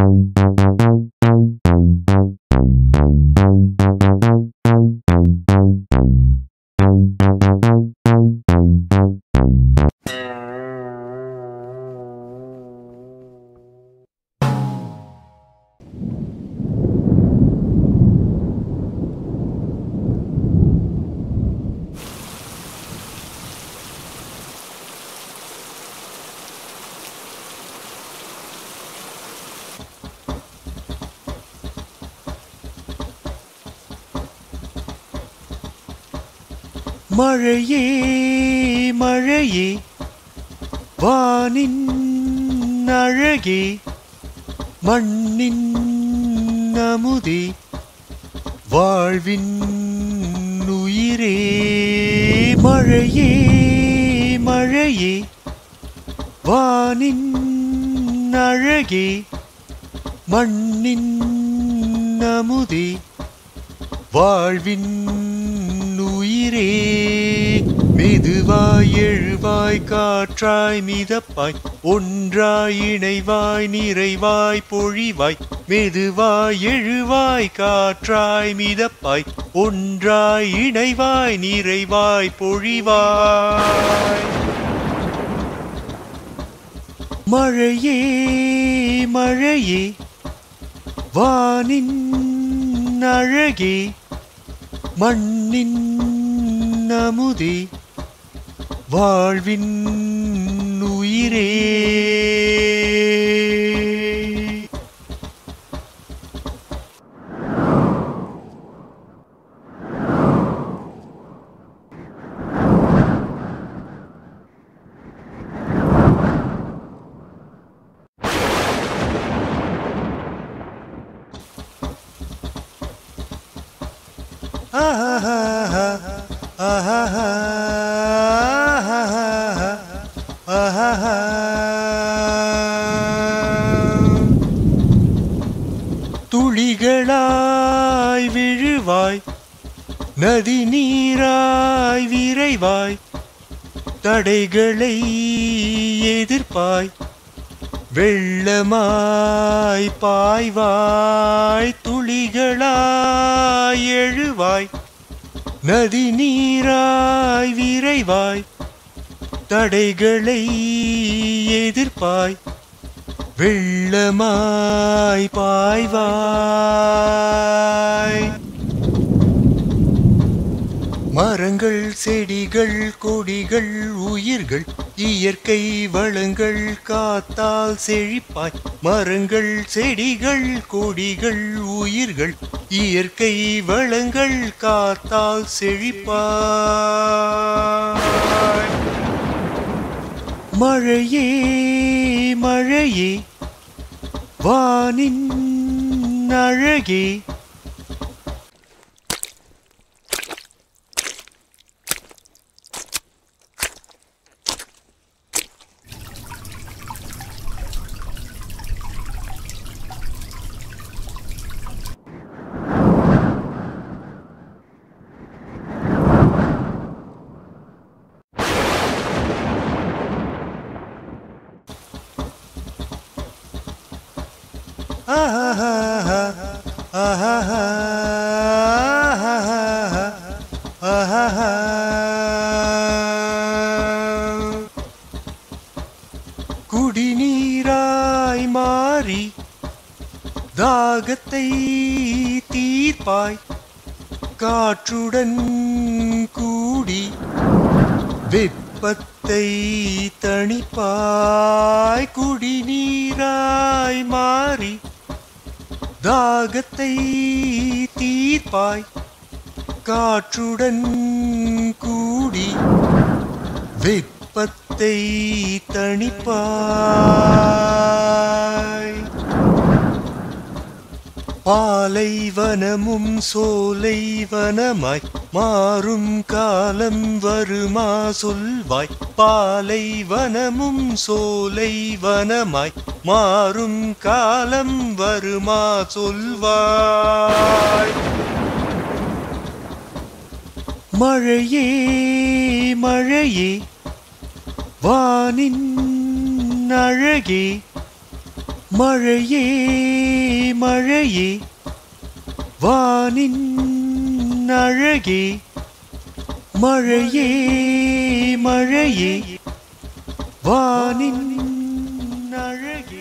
மழையே மழையே வானின் அழகே மண்ணின் அமுதே வாழ்வின் உயிரே மழையே மழையே வானின் அழகே மண்ணின் அமுதே வாழ்வின் உயிரே மெதுவாய் எழுவாய் காற்றாய் மிதப்பாய் ஒன்றாய் இணைவாய் நிறைவாய் பொழிவாய் மெதுவாய் எழுவாய் காற்றாய் மிதப்பாய் ஒன்றாய் இணைவாய் நிறைவாய் பொழிவாய் மழையே மழையே வானின் அழகே மண்ணின் அமுதே வாழ்வின் உயிரே ஆஹா ஆஹா ஆஹா துளிகளாய் விழுவாய் நதி நீராய் விரைவாய் தடைகளை எதிர்ப்பாய் வெள்ளமாய் பாய்வாய் துளிகளாய் எழுவாய் நதி நீராய் விரைவாய் தடைகளை எதிர்ப்பாய் வெள்ளமாய் பாய்வாய் மரங்கள் செடிகள் கொடிகள் உயிர்கள் இயற்கை வளங்கள் காத்தால் செழிப்பாய் மரங்கள் செடிகள் கொடிகள் உயிர்கள் இயற்கை வளங்கள் காத்தால் செழிப்பாய் மழையே மழையே வானின் அழகே குடிநீராய் மாறி தாகத்தை தீர்ப்பாய் காற்றுடன் கூடி வெப்பத்தை தணிப்பாய் குடிநீராய் மாறி தாகத்தை தீர்ப்பாய் காற்றுடன் கூடி வெப்பத்தை தணிப்பாய் பாலைவனமும் சோலைவனமாய் மாறும் காலம் வருமா சொல்வாய் பாலைவனமும் சோலைவனமாய் மாறும் காலம் வருமா சொல்வாய் மழையே மழையே வானின் அழகே மழையே மழையே வானின் அழகே மழையே மழையே வானின் அழகே